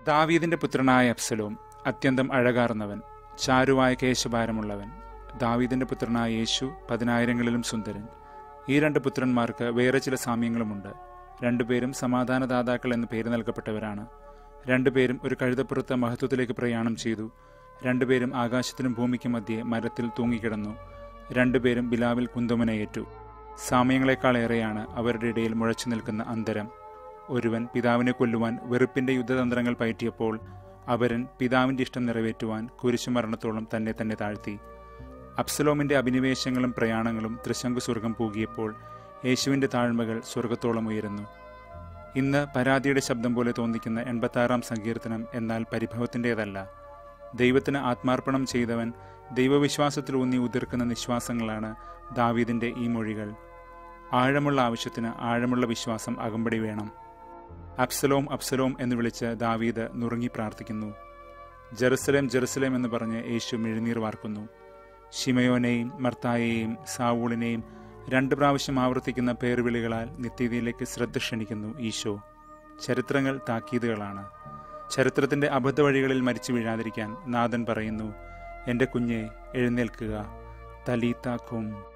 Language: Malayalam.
ദാവീദിന്റെ പുത്രനായ അബ്സലോം അത്യന്തം അഴകാർന്നവൻ ചാരുവായ കേശഭാരമുള്ളവൻ ദാവീദിന്റെ പുത്രനായ യേശു പതിനായിരങ്ങളിലും സുന്ദരൻ ഈ രണ്ട് പുത്രന്മാർക്ക് വേറെ ചില സാമ്യങ്ങളുമുണ്ട് രണ്ടുപേരും സമാധാനദാതാക്കൾ എന്ന് പേര് നൽകപ്പെട്ടവരാണ് രണ്ടുപേരും ഒരു കഴുതപ്പുറത്ത് മഹത്വത്തിലേക്ക് പ്രയാണം ചെയ്തു രണ്ടുപേരും ആകാശത്തിനും ഭൂമിക്കും മധ്യേ മരത്തിൽ തൂങ്ങിക്കിടന്നു രണ്ടുപേരും ബിലാവിൽ കുന്തമുനയേറ്റു സാമ്യങ്ങളെക്കാളേറെയാണ് അവരുടെ ഇടയിൽ മുഴച്ചു നിൽക്കുന്ന അന്തരം ഒരുവൻ പിതാവിനെ കൊല്ലുവാൻ വെറുപ്പിന്റെ യുദ്ധതന്ത്രങ്ങൾ പയറ്റിയപ്പോൾ അവരൻ പിതാവിന്റെ ഇഷ്ടം നിറവേറ്റുവാൻ കുരിശുമരണത്തോളം തന്നെ തന്നെ താഴ്ത്തി അബ്സലോമിന്റെ അഭിനിവേശങ്ങളും പ്രയാണങ്ങളും ത്രിശങ്കു സ്വർഗം പൂകിയപ്പോൾ യേശുവിന്റെ താഴ്മകൾ സ്വർഗത്തോളം ഉയരുന്നു ഇന്ന് പരാതിയുടെ ശബ്ദം പോലെ തോന്നിക്കുന്ന എൺപത്താറാം സങ്കീർത്തനം എന്നാൽ പരിഭവത്തിൻ്റെതല്ല ദൈവത്തിന് ആത്മാർപ്പണം ചെയ്തവൻ ദൈവവിശ്വാസത്തിലൂന്നി ഉതിർക്കുന്ന നിശ്വാസങ്ങളാണ് ദാവീദിന്റെ ഈ മൊഴികൾ ആഴമുള്ള ആവശ്യത്തിന് ആഴമുള്ള വിശ്വാസം അകമ്പടി വേണം അബ്സലോം അബ്സലോം എന്ന് വിളിച്ച് ദാവീദ് നുറുങ്ങി പ്രാർത്ഥിക്കുന്നു ജെറുസലേം ജെറുസലേം എന്ന് പറഞ്ഞ് യേശു മിഴുനീർ വാർക്കുന്നു ഷിമയോനെയും മർത്തായെയും സാവൂളിനെയും രണ്ട് പ്രാവശ്യം ആവർത്തിക്കുന്ന പേർവിളികളാൽ നിത്യതയിലേക്ക് ശ്രദ്ധ ക്ഷണിക്കുന്നു ഈശോ ചരിത്രങ്ങൾ താക്കീതുകളാണ് ചരിത്രത്തിന്റെ അബദ്ധ വഴികളിൽ മരിച്ചു വീഴാതിരിക്കാൻ നാഥൻ പറയുന്നു എൻ്റെ കുഞ്ഞെ എഴുന്നേൽക്കുക തലീത്താക്കും